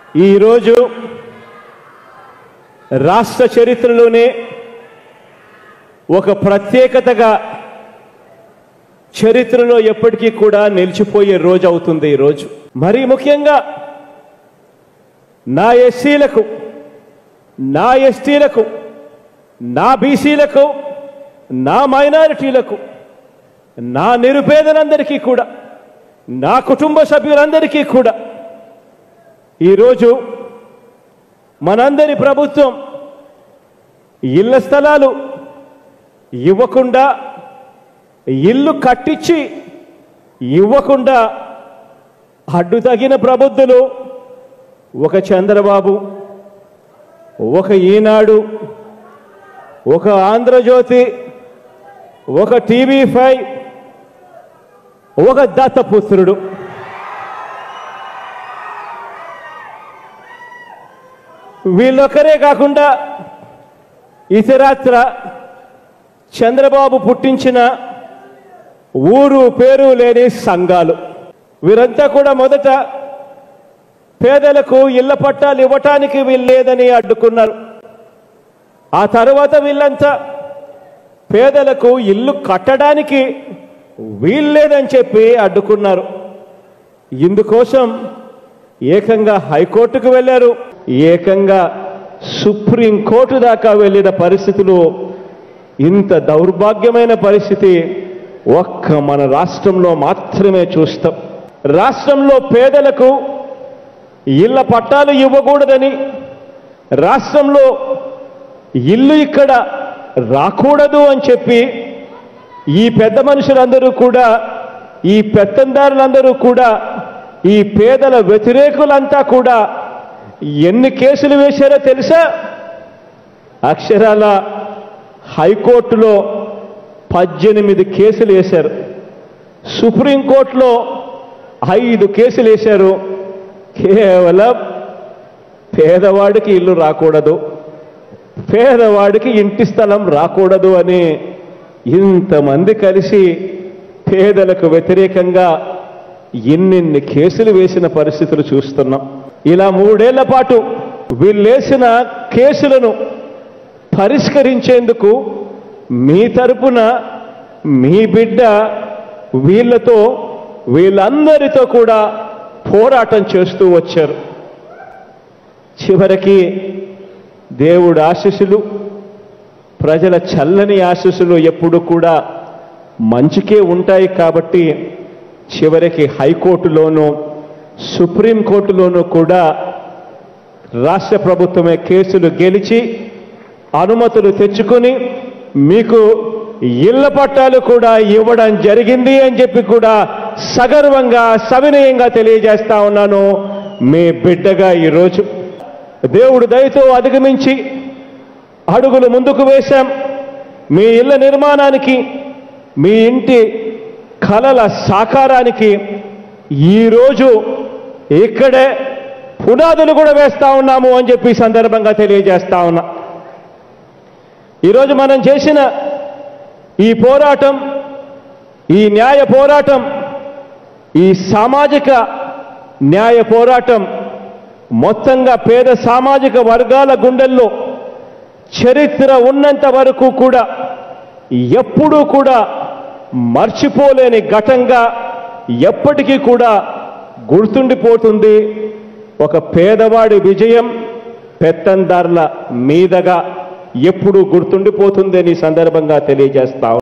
ఈరోజు రాష్ట్ర చరిత్రలోనే ఒక ప్రత్యేకతగా చరిత్రలో ఎప్పటికీ కూడా నిలిచిపోయే రోజు అవుతుంది ఈరోజు మరీ ముఖ్యంగా నా ఎస్సీలకు నా ఎస్టీలకు నా బీసీలకు నా మైనారిటీలకు నా నిరుపేదలందరికీ కూడా నా కుటుంబ సభ్యులందరికీ కూడా ఈరోజు మనందరి ప్రభుత్వం ఇళ్ల స్థలాలు ఇవ్వకుండా ఇల్లు కట్టించి ఇవ్వకుండా అడ్డు తగిన ప్రబుద్ధులు ఒక చంద్రబాబు ఒక ఈనాడు ఒక ఆంధ్రజ్యోతి ఒక టీవీ ఫైవ్ ఒక దత్తపుత్రుడు వీళ్ళొక్కరే కాకుండా ఇతరత్ర చంద్రబాబు పుట్టించిన ఊరు పేరు లేని సంఘాలు వీరంతా కూడా మొదట పేదలకు ఇళ్ల పట్టాలు ఇవ్వటానికి వీల్లేదని అడ్డుకున్నారు ఆ తర్వాత వీళ్ళంతా పేదలకు ఇల్లు కట్టడానికి వీల్లేదని చెప్పి అడ్డుకున్నారు ఇందుకోసం ఏకంగా హైకోర్టుకు వెళ్ళారు ఏకంగా సుప్రీంకోర్టు దాకా వెళ్ళిన పరిస్థితులు ఇంత దౌర్భాగ్యమైన పరిస్థితి ఒక్క మన రాష్ట్రంలో మాత్రమే చూస్తాం రాష్ట్రంలో పేదలకు ఇళ్ల పట్టాలు ఇవ్వకూడదని రాష్ట్రంలో ఇల్లు ఇక్కడ రాకూడదు అని చెప్పి ఈ పెద్ద మనుషులందరూ కూడా ఈ పెత్తందారులందరూ కూడా ఈ పేదల వ్యతిరేకులంతా కూడా ఎన్ని కేసులు వేశారో తెలుసా అక్షరాల హైకోర్టులో పద్దెనిమిది కేసులు వేశారు సుప్రీంకోర్టులో ఐదు కేసులు వేశారు కేవలం పేదవాడికి ఇల్లు రాకూడదు పేదవాడికి ఇంటి స్థలం రాకూడదు అని ఇంతమంది కలిసి పేదలకు వ్యతిరేకంగా ఎన్నెన్ని కేసులు వేసిన పరిస్థితులు చూస్తున్నాం ఇలా మూడేళ్ల పాటు వీళ్ళేసిన కేసులను పరిష్కరించేందుకు మీ తరపున మీ బిడ్డ వీళ్ళతో వీళ్ళందరితో కూడా పోరాటం చేస్తూ వచ్చారు చివరికి దేవుడు ఆశీస్సులు ప్రజల చల్లని ఆశీస్సులు ఎప్పుడు కూడా మంచికే ఉంటాయి కాబట్టి చివరికి హైకోర్టులోనూ సుప్రీంకోర్టులోనూ కూడా రాష్ట్ర ప్రభుత్వమే కేసులు గెలిచి అనుమతులు తెచ్చుకొని మీకు ఇళ్ల పట్టాలు కూడా ఇవ్వడం జరిగింది అని చెప్పి కూడా సగర్వంగా సవినయంగా తెలియజేస్తా ఉన్నాను మీ బిడ్డగా ఈరోజు దేవుడు దయతో అధిగమించి అడుగులు ముందుకు వేశాం మీ ఇళ్ల నిర్మాణానికి మీ ఇంటి కలల సాకారానికి ఈరోజు ఇక్కడే పునాదులు కూడా వేస్తా ఉన్నాము అని చెప్పి ఈ సందర్భంగా తెలియజేస్తా ఉన్నా ఈరోజు మనం చేసిన ఈ పోరాటం ఈ న్యాయ పోరాటం ఈ సామాజిక న్యాయ పోరాటం మొత్తంగా పేద సామాజిక వర్గాల గుండెల్లో చరిత్ర ఉన్నంత వరకు కూడా ఎప్పుడూ కూడా మర్చిపోలేని ఘటంగా ఎప్పటికీ కూడా గుర్తుండిపోతుంది ఒక పేదవాడి విజయం పెత్తందారుల మీదగా ఎప్పుడు గుర్తుండిపోతుంది అని ఈ సందర్భంగా తెలియజేస్తా